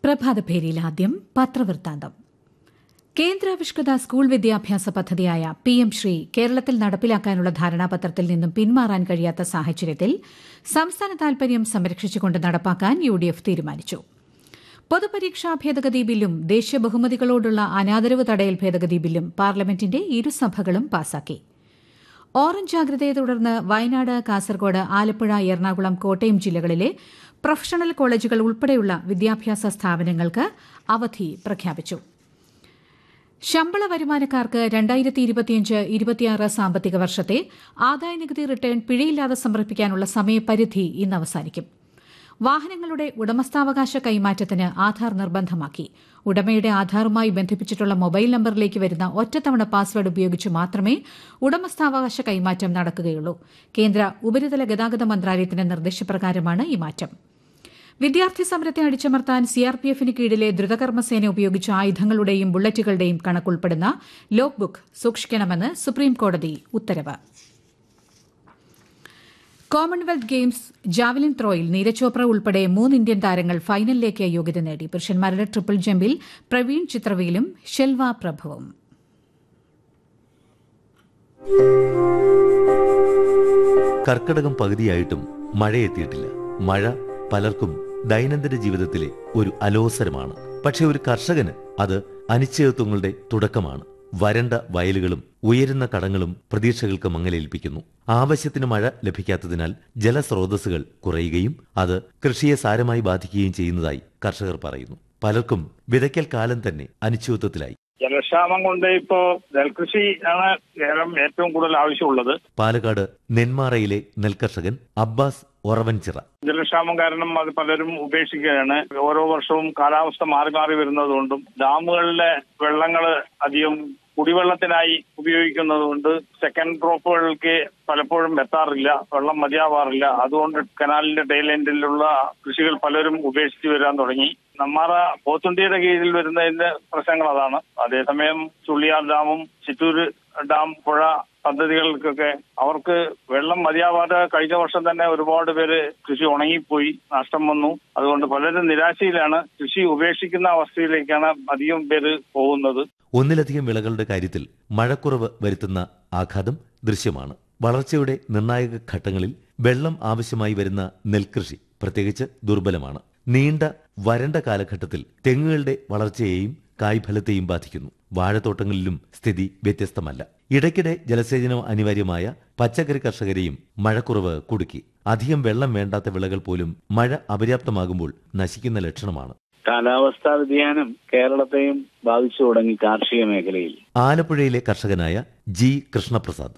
പ്രഭാതഭേരിയിൽ ആദ്യം പത്രവൃത്താന്തം കേന്ദ്രാവിഷ്കൃത സ്കൂൾ വിദ്യാഭ്യാസ പദ്ധതിയായ പി എം ശ്രീ കേരളത്തിൽ നടപ്പിലാക്കാനുള്ള ധാരണാപത്രത്തിൽ നിന്നും പിന്മാറാൻ കഴിയാത്ത സാഹചര്യത്തിൽ സംസ്ഥാന താൽപര്യം സംരക്ഷിച്ചുകൊണ്ട് നടപ്പാക്കാൻ യു ഡി എഫ് തീരുമാനിച്ചു പൊതുപരീക്ഷാ ഭേദഗതി ബില്ലും ദേശീയ ബഹുമതികളോടുള്ള അനാദരവ് തടയൽ ഭേദഗതി ബില്ലും പാർലമെന്റിന്റെ ഇരുസഭകളും പാസാക്കി ഓറഞ്ച് ജാഗ്രതയെ തുടർന്ന് വയനാട് കാസർഗോഡ് ആലപ്പുഴ എറണാകുളം കോട്ടയം ജില്ലകളിലെ പ്രൊഫഷണൽ കോളേജുകൾ ഉൾപ്പെടെയുള്ള വിദ്യാഭ്യാസ സ്ഥാപനങ്ങൾക്ക് അവധി പ്രഖ്യാപിച്ചു ശമ്പള വരുമാനക്കാർക്ക് രണ്ടായിരത്തി ഇരുപത്തിയഞ്ച് ഇരുപത്തിയാറ് സാമ്പത്തിക വർഷത്തെ ആദായനികുതി റിട്ടേൺ പിഴയില്ലാതെ സമർപ്പിക്കാനുള്ള സമയപരിധി ഇന്ന് അവസാനിക്കും വാഹനങ്ങളുടെ ഉടമസ്ഥാവകാശ കൈമാറ്റത്തിന് ആധാർ നിർബന്ധമാക്കി ഉടമയുടെ ആധാറുമായി ബന്ധിപ്പിച്ചിട്ടുള്ള മൊബൈൽ നമ്പറിലേക്ക് വരുന്ന ഒറ്റത്തവണ പാസ്വേഡ് ഉപയോഗിച്ച് മാത്രമേ ഉടമസ്ഥാവകാശ കൈമാറ്റം നടക്കുകയുള്ളൂ കേന്ദ്ര ഉപരിതല ഗതാഗത മന്ത്രാലയത്തിന്റെ നിർദ്ദേശപ്രകാരമാണ് ഈ മാറ്റം വിദ്യാർത്ഥി സമരത്തെ അടിച്ചമർത്താൻ സിആർപിഎഫിന് കീഴിലെ ദ്രുതകർമ്മസേന ഉപയോഗിച്ച ആയുധങ്ങളുടെയും ബുള്ളറ്റുകളുടെയും കണക്കുൾപ്പെടുന്ന ലോഗ് ബുക്ക് സൂക്ഷിക്കണമെന്ന് സുപ്രീംകോടതി ഉത്തരവ് കോമൺവെൽത്ത് ഗെയിംസ് ജാവലിൻ ത്രോയിൽ നീരജ് ചോപ്ര ഉൾപ്പെടെ മൂന്ന് ഇന്ത്യൻ താരങ്ങൾ ഫൈനലിലേക്ക് യോഗ്യത നേടി പുരുഷന്മാരുടെ ട്രിപ്പിൾ ജമ്പിൽ പ്രവീൺ ചിത്രവയിലും ഷെൽവ പ്രഭുവും കർക്കടകം പകുതിയായിട്ടും മഴയെത്തിയിട്ടില്ല മഴ പലർക്കും ദൈനംദിന ജീവിതത്തിലെ ഒരു അലോസരമാണ് പക്ഷെ ഒരു കർഷകന് അത് അനിശ്ചയത്വങ്ങളുടെ തുടക്കമാണ് വരണ്ട വയലുകളും ഉയരുന്ന കടങ്ങളും പ്രതീക്ഷകൾക്ക് മങ്ങലേൽപ്പിക്കുന്നു ആവശ്യത്തിന് മഴ ലഭിക്കാത്തതിനാൽ ജലസ്രോതസ്സുകൾ കുറയുകയും അത് കൃഷിയെ സാരമായി ബാധിക്കുകയും ചെയ്യുന്നതായി കർഷകർ പറയുന്നു പലർക്കും വിതയ്ക്കൽ കാലം തന്നെ അനിശ്ചിതത്വത്തിലായി ജലക്ഷാമം കൊണ്ട് ഇപ്പോ നെൽകൃഷി ആണ് കേരളം ഏറ്റവും കൂടുതൽ ആവശ്യമുള്ളത് പാലക്കാട് നെന്മാറയിലെ നെൽകർഷകൻ അബ്ബാസ് ഒറവൻചിറ ജലക്ഷാമം കാരണം അത് പലരും ഉപേക്ഷിക്കുകയാണ് ഓരോ വർഷവും കാലാവസ്ഥ മാറി മാറി വരുന്നതുകൊണ്ടും ഡാമുകളിലെ വെള്ളങ്ങൾ അധികം കുടിവെള്ളത്തിനായി ഉപയോഗിക്കുന്നതുകൊണ്ട് സെക്കൻഡ് ക്രോപ്പുകൾക്ക് പലപ്പോഴും എത്താറില്ല വെള്ളം മതിയാവാറില്ല അതുകൊണ്ട് കനാലിന്റെ ടൈലൻഡിലുള്ള കൃഷികൾ പലരും ഉപേക്ഷിച്ച് വരാൻ തുടങ്ങി നമ്മാറ പോത്തുണ്ടിയുടെ കീഴിൽ വരുന്നതിന്റെ പ്രശ്നങ്ങൾ അതാണ് അതേസമയം ചുള്ളിയാർ ഡാമും ചിറ്റൂർ ഡാം പുഴ പദ്ധതികൾക്കൊക്കെ അവർക്ക് വെള്ളം മതിയാവാതെ കഴിഞ്ഞ വർഷം തന്നെ ഒരുപാട് പേര് കൃഷി ഉണങ്ങിപ്പോയി നഷ്ടം വന്നു അതുകൊണ്ട് പലരും നിരാശയിലാണ് കൃഷി ഉപേക്ഷിക്കുന്ന അവസ്ഥയിലേക്കാണ് അധികം പേര് പോകുന്നത് ഒന്നിലധികം വിളകളുടെ കാര്യത്തിൽ മഴക്കുറവ് വരുത്തുന്ന ആഘാതം ദൃശ്യമാണ് വളർച്ചയുടെ നിർണായക ഘട്ടങ്ങളിൽ വെള്ളം ആവശ്യമായി വരുന്ന നെൽകൃഷി പ്രത്യേകിച്ച് ദുർബലമാണ് നീണ്ട വരണ്ട കാലഘട്ടത്തിൽ തെങ്ങുകളുടെ വളർച്ചയെയും കായ്ഫലത്തെയും ബാധിക്കുന്നു വാഴത്തോട്ടങ്ങളിലും സ്ഥിതി വ്യത്യസ്തമല്ല ഇടയ്ക്കിടെ ജലസേചനം അനിവാര്യമായ പച്ചക്കറി കർഷകരെയും മഴക്കുറവ് കുടുക്കി അധികം വെള്ളം വേണ്ടാത്ത വിളകൾ പോലും മഴ അപര്യാപ്തമാകുമ്പോൾ നശിക്കുന്ന ലക്ഷണമാണ് കാലാവസ്ഥാ വ്യതിയാനം കേരളത്തെയും ബാധിച്ചു തുടങ്ങി കാർഷിക മേഖലയിൽ ആലപ്പുഴയിലെ കർഷകനായ ജി കൃഷ്ണപ്രസാദ്